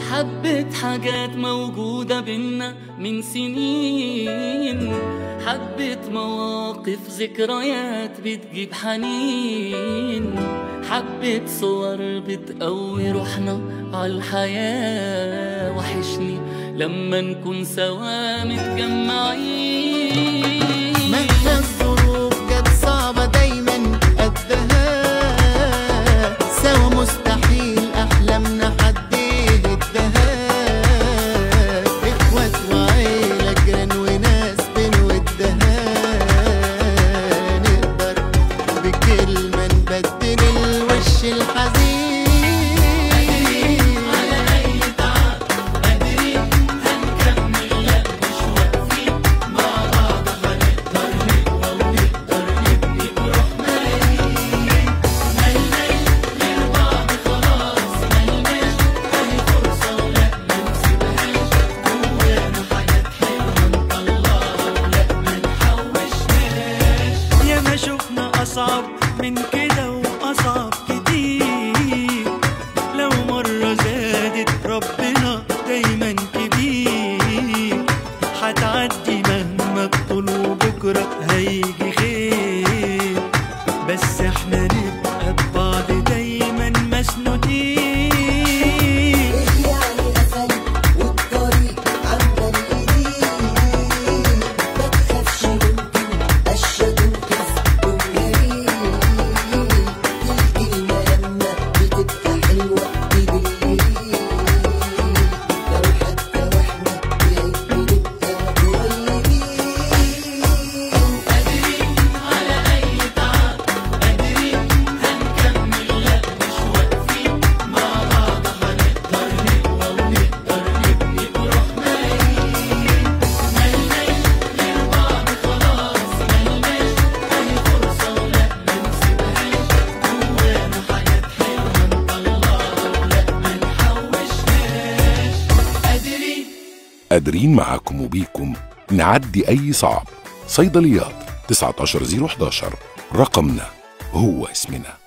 حبة حاجات موجودة بينا من سنين حبة مواقف ذكريات بتجيب حنين حبة صور بتقوي روحنا عالحياة وحشني لما نكون سوا متجمعين مهما الظروف كانت صعبة دايما قدها سوا مستحيل أحلامنا حد يهدها إخوات وعيلة جيران وناس بنودها نقدر بكلمة نبدل الوش الحزين يا ما شفنا أصعب من كده وأصعب كتير لو مرة زادت ربنا دايما كبير هتعدي مهما تطول وبكرة هيجي خير بس احنا نبقى ببعض دايما مسنودين يعني أسل والطريق عند الإيدين ما تخافش ممكن أشياء تنقذ كل جريء الكلمة لما بتبقى حلوة بالليل لو حتى واحنا بعيد بنبقى قريبين قادرين معاكم وبيكم نعدي أي صعب صيدليات 19011 رقمنا هو اسمنا